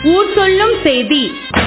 ஊர் சொல்லும் செய்தி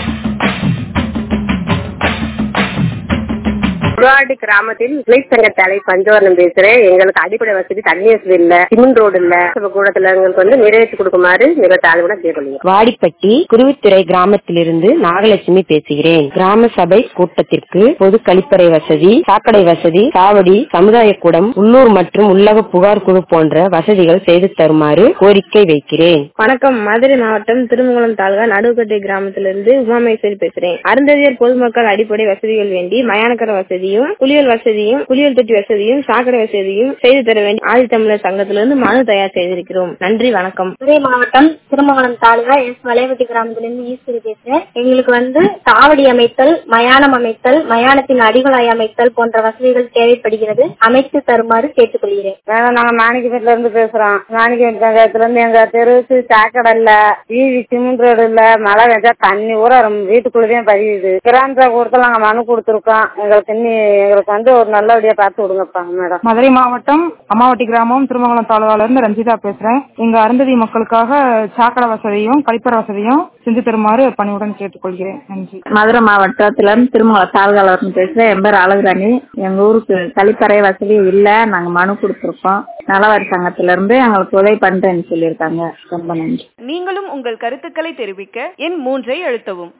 குருவாடி கிராமத்தில் விளைச் சங்க தலை பஞ்சவர்ணம் பேசுறேன் எங்களுக்கு அடிப்படை வசதி தண்ணி வசதி இல்ல சிமெண்ட் ரோடு இல்ல நம்ம கூடத்துல எங்களுக்கு வந்து நிறைவேற்றி கொடுக்குமாறு மிக தாழ்வுட கேட்கலைங்க வாடிப்பட்டி குருவித்துறை கிராமத்திலிருந்து நாகலட்சுமி பேசுகிறேன் கிராம சபை கூட்டத்திற்கு பொது கழிப்பறை வசதி சாக்கடை வசதி சாவடி சமுதாய கூடம் உள்ளூர் மற்றும் உள்ளக புகார் குழு போன்ற வசதிகள் செய்து தருமாறு கோரிக்கை வைக்கிறேன் வணக்கம் மதுரை மாவட்டம் திருமங்கலம் தாலுகா நடுவுக்கட்டை கிராமத்திலிருந்து உமாமேஸ்வரி பேசுறேன் அருந்ததியர் பொதுமக்கள் அடிப்படை வசதிகள் வேண்டி மயானக்கர வசதியும் குளியல் வசதியும் குளியல் தொட்டி வசதியும் சாக்கடை வசதியும் செய்து தர வேண்டி ஆதித்தமிழர் சங்கத்திலிருந்து மனு தயார் செய்திருக்கிறோம் நன்றி வணக்கம் மதுரை மாவட்டம் திருமங்கலம் தாலுகா எஸ் வளைவட்டி கிராமத்திலிருந்து ஈஸ்வரி பேசுறேன் எங்களுக்கு வந்து தாவடி அமைத்தல் மயானம் அமைத்தல் மயானத்தின் அடிகளாய் அமைத்தல் போன்ற வசதிகள் தேவைப்படுகிறது அமைத்து தருமாறு கேட்டுக்கொள்கிறேன் மேடம் நாங்க மாணிக்கபேட்ல இருந்து பேசுறோம் மாணிக்கபேட் பஞ்சாயத்துல இருந்து எங்க தெருவுக்கு சாக்கடை இல்ல வீதி சிமெண்ட் ரோடு இல்ல மழை வெஞ்சா தண்ணி ஊரா ரொம்ப வீட்டுக்குள்ளதான் பதியுது கிராம கூடத்துல நாங்க மனு கொடுத்துருக்கோம் எங்களுக்கு இன்னி எங்களுக்கு வந்து ஒரு நல்லபடியா பார்த்து விடுங்கப்பா மேடம் மதுரை மாவட்டம் அம்மாவட்டி கிராமம் திருமங்கலம் தாலுகால இருந்து ரஞ்சிதா பேசுறேன் எங்க அருந்ததி மக்களுக்காக சாக்கடை வசதியும் கழிப்பறை வசதியும் செஞ்சு தருமாறு பணிவுடன் கேட்டுக்கொள்கிறேன் நன்றி மதுரை மாவட்டத்துல இருந்து திருமங்கலம் தாலுகால இருந்து பேசுறேன் என் பேர் அழகுராணி எங்க ஊருக்கு கழிப்பறை வசதி இல்ல நாங்க மனு கொடுத்துருக்கோம் நலவாரி சங்கத்துல இருந்து எங்களுக்கு உதவி பண்றேன்னு சொல்லியிருக்காங்க ரொம்ப நன்றி நீங்களும் உங்கள் கருத்துக்களை தெரிவிக்க எண் மூன்றை அழுத்தவும்